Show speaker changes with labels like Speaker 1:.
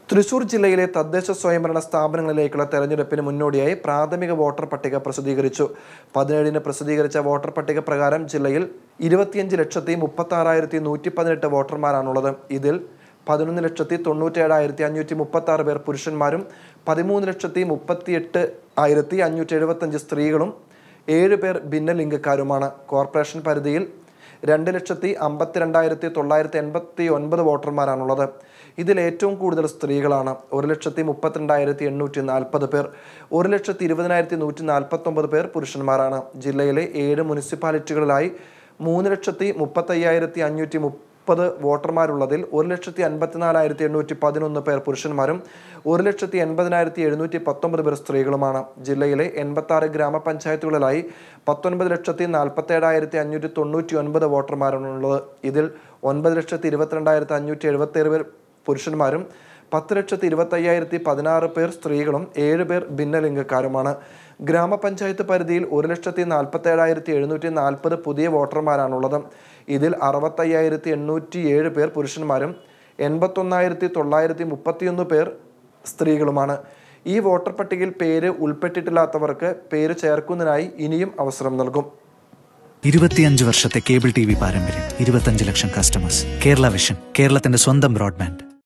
Speaker 1: തൃശൂർ ജില്ലയിലെ തദ്ദേശ സ്വയംഭരണ സ്ഥാപനങ്ങളിലേക്കുള്ള തെരഞ്ഞെടുപ്പിന് മുന്നോടിയായി പ്രാഥമിക വോട്ടർ പട്ടിക പ്രസിദ്ധീകരിച്ചു പതിനേഴിന് പ്രസിദ്ധീകരിച്ച വോട്ടർ പട്ടിക പ്രകാരം ജില്ലയിൽ ഇരുപത്തിയഞ്ച് ലക്ഷത്തി മുപ്പത്തി ആറായിരത്തി നൂറ്റി പതിനെട്ട് വോട്ടർമാരാണുള്ളത് ഇതിൽ പതിനൊന്ന് ലക്ഷത്തി തൊണ്ണൂറ്റേഴായിരത്തി അഞ്ഞൂറ്റി മുപ്പത്തി ആറ് പേർ പുരുഷന്മാരും പതിമൂന്ന് ലക്ഷത്തി മുപ്പത്തിയെട്ട് ആയിരത്തി അഞ്ഞൂറ്റി എഴുപത്തഞ്ച് സ്ത്രീകളും ഏഴ് പേർ ഭിന്നലിംഗക്കാരുമാണ് കോർപ്പറേഷൻ പരിധിയിൽ രണ്ട് ലക്ഷത്തി അമ്പത്തിരണ്ടായിരത്തി തൊള്ളായിരത്തി എൺപത്തി ഒൻപത് വോട്ടർമാരാണുള്ളത് ഇതിൽ ഏറ്റവും കൂടുതൽ സ്ത്രീകളാണ് ഒരു ലക്ഷത്തി മുപ്പത്തിരണ്ടായിരത്തി എണ്ണൂറ്റി നാൽപ്പത് പേർ ഒരു ലക്ഷത്തി ഇരുപതിനായിരത്തി നൂറ്റി നാൽപ്പത്തൊമ്പത് പേർ പുരുഷന്മാരാണ് ജില്ലയിലെ ഏഴ് മുനിസിപ്പാലിറ്റികളിലായി മൂന്ന് ലക്ഷത്തി മുപ്പത്തയ്യായിരത്തി അഞ്ഞൂറ്റി മുപ്പത് വോട്ടർമാരുള്ളതിൽ ഒരു ലക്ഷത്തി അൻപത്തിനാലായിരത്തി എണ്ണൂറ്റി പതിനൊന്ന് പേർ പുരുഷന്മാരും ഒരു ലക്ഷത്തി എൺപതിനായിരത്തി എഴുന്നൂറ്റി പത്തൊമ്പത് പേർ സ്ത്രീകളുമാണ് ജില്ലയിലെ എൺപത്തി ആറ് ഗ്രാമപഞ്ചായത്തുകളിലായി പത്തൊൻപത് ലക്ഷത്തി നാൽപ്പത്തേഴായിരത്തി അഞ്ഞൂറ്റി തൊണ്ണൂറ്റി ഒൻപത് വോട്ടർമാരാണുള്ളത് ഇതിൽ ഒൻപത് ലക്ഷത്തി ഇരുപത്തിരണ്ടായിരത്തി അഞ്ഞൂറ്റി എഴുപത്തേഴ് പേർ പുരുഷന്മാരും പത്ത് ലക്ഷത്തി ഇരുപത്തയ്യായിരത്തി പതിനാറ് പേർ സ്ത്രീകളും ഏഴ് പേർ ഭിന്നലിംഗക്കാരുമാണ് ഗ്രാമപഞ്ചായത്ത് പരിധിയിൽ ഒരു ലക്ഷത്തി നാൽപ്പത്തേഴായിരത്തി എഴുന്നൂറ്റി നാൽപ്പത് പുതിയ വോട്ടർമാരാണുള്ളത് ഇതിൽ അറുപത്തയ്യായിരത്തി എണ്ണൂറ്റി ഏഴ് പേർ പുരുഷന്മാരും എൺപത്തൊന്നായിരത്തി തൊള്ളായിരത്തി മുപ്പത്തിയൊന്ന് പേർ സ്ത്രീകളുമാണ് ഈ വോട്ടർ പട്ടികയിൽ പേര് ഉൾപ്പെട്ടിട്ടില്ലാത്തവർക്ക് പേര് ചേർക്കുന്നതിനായി ഇനിയും അവസരം നൽകും
Speaker 2: ഇരുപത്തിയഞ്ച് വർഷത്തെ കേബിൾ ടി വി പാരമ്പര്യം ഇരുപത്തഞ്ച് ലക്ഷം കസ്റ്റമേഴ്സ് കേരള വിഷൻ കേരളത്തിന്റെ സ്വന്തം ബ്രോഡ്ബാൻഡ്